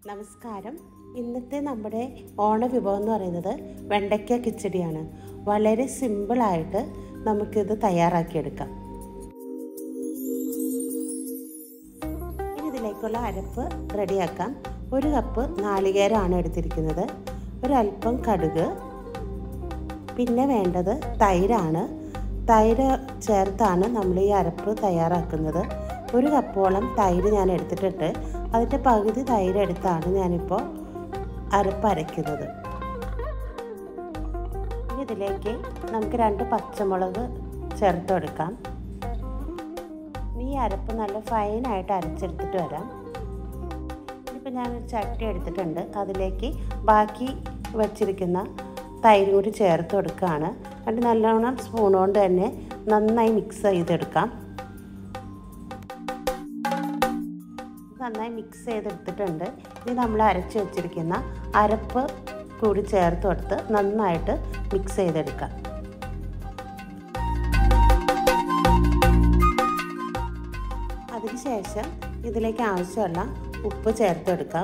നമസ്കാരം ഇന്നത്തെ നമ്മുടെ ഓണ വിഭവം എന്ന് പറയുന്നത് വെണ്ടയ്ക്ക കിച്ചടിയാണ് വളരെ സിമ്പിളായിട്ട് നമുക്കിത് തയ്യാറാക്കിയെടുക്കാം ഇനി ഇതിലേക്കുള്ള അരപ്പ് റെഡിയാക്കാം ഒരു കപ്പ് നാളികേരമാണ് എടുത്തിരിക്കുന്നത് ഒരല്പം കടുക് പിന്നെ വേണ്ടത് തൈരാണ് തൈര് ചേർത്താണ് നമ്മൾ ഈ അരപ്പ് തയ്യാറാക്കുന്നത് ഒരു കപ്പോളം തൈര് ഞാൻ എടുത്തിട്ടുണ്ട് അതിൻ്റെ പകുതി തൈര് എടുത്താണ് ഞാനിപ്പോൾ അരപ്പ് അരയ്ക്കുന്നത് ഇനി ഇതിലേക്ക് നമുക്ക് രണ്ട് പച്ചമുളക് ചേർത്ത് കൊടുക്കാം ഈ അരപ്പ് നല്ല ഫൈനായിട്ട് അരച്ചെടുത്തിട്ട് വരാം ഇപ്പം ഞാനൊരു ചട്ടി എടുത്തിട്ടുണ്ട് അതിലേക്ക് ബാക്കി വച്ചിരിക്കുന്ന തൈര് കൂടി ചേർത്ത് കൊടുക്കുകയാണ് എന്നിട്ട് നല്ലോണം സ്പൂൺ കൊണ്ട് തന്നെ നന്നായി മിക്സ് ചെയ്തെടുക്കാം നന്നായി മിക്സ് ചെയ്തെടുത്തിട്ടുണ്ട് ഇനി നമ്മൾ അരച്ച് വെച്ചിരിക്കുന്ന അരപ്പ് കൂടി ചേർത്ത് കൊടുത്ത് നന്നായിട്ട് മിക്സ് ചെയ്തെടുക്കാം അതിനുശേഷം ഇതിലേക്ക് ആവശ്യമുള്ള ഉപ്പ് ചേർത്തെടുക്കാം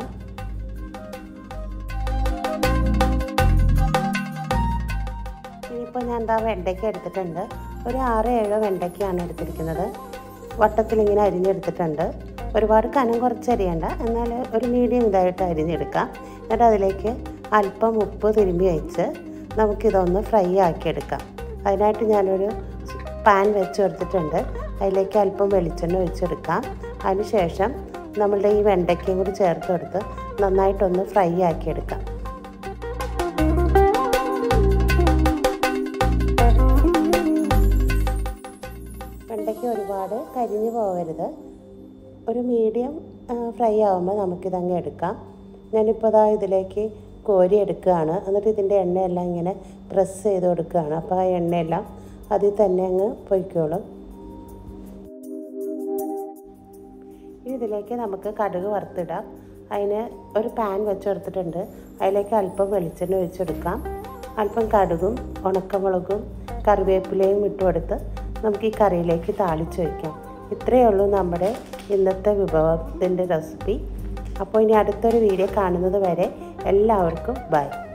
ഇനിയിപ്പോൾ ഞാൻ എന്താ വെണ്ടയ്ക്ക എടുത്തിട്ടുണ്ട് ഒരു ആറ് ഏഴോ വെണ്ടയ്ക്കയാണ് എടുത്തിരിക്കുന്നത് വട്ടത്തിലിങ്ങനെ അരിഞ്ഞെടുത്തിട്ടുണ്ട് ഒരുപാട് കനം കുറച്ച് അരിയണ്ട എന്നാൽ ഒരു മീഡിയം ഇതായിട്ട് അരിഞ്ഞെടുക്കാം എന്നിട്ട് അതിലേക്ക് അല്പം ഉപ്പ് തിരുമ്പി വെച്ച് നമുക്കിതൊന്ന് ഫ്രൈ ആക്കിയെടുക്കാം അതിനായിട്ട് ഞാനൊരു പാൻ വെച്ച് കൊടുത്തിട്ടുണ്ട് അതിലേക്ക് അല്പം വെളിച്ചെണ്ണ ഒഴിച്ചെടുക്കാം അതിനുശേഷം നമ്മളുടെ ഈ വെണ്ടയ്ക്കയും കൂടി ചേർത്ത് കൊടുത്ത് നന്നായിട്ടൊന്ന് ഫ്രൈ ആക്കിയെടുക്കാം വെണ്ടയ്ക്ക ഒരുപാട് കരിഞ്ഞു പോകരുത് ഒരു മീഡിയം ഫ്രൈ ആകുമ്പോൾ നമുക്കിതങ്ങ് എടുക്കാം ഞാനിപ്പോൾ ഇതാ ഇതിലേക്ക് കോരി എടുക്കുകയാണ് എന്നിട്ട് ഇതിൻ്റെ എണ്ണയെല്ലാം ഇങ്ങനെ പ്രസ് ചെയ്ത് കൊടുക്കുകയാണ് അപ്പോൾ ആ എണ്ണയെല്ലാം അതിൽ തന്നെ അങ്ങ് പൊയ്ക്കോളും ഇനി ഇതിലേക്ക് നമുക്ക് കടുക് വറുത്തിടാം അതിന് ഒരു പാൻ വെച്ച് കൊടുത്തിട്ടുണ്ട് അതിലേക്ക് അല്പം വെളിച്ചെണ്ണ ഒഴിച്ചെടുക്കാം അല്പം കടുകും ഉണക്കമുളകും കറിവേപ്പിലയും ഇട്ട് കൊടുത്ത് നമുക്ക് ഈ കറിയിലേക്ക് താളിച്ച് വയ്ക്കാം ഇത്രയേ ഉള്ളൂ നമ്മുടെ ഇന്നത്തെ വിഭവത്തിൻ്റെ റെസിപ്പി അപ്പോൾ ഇനി അടുത്തൊരു വീഡിയോ കാണുന്നത് വരെ എല്ലാവർക്കും ബൈ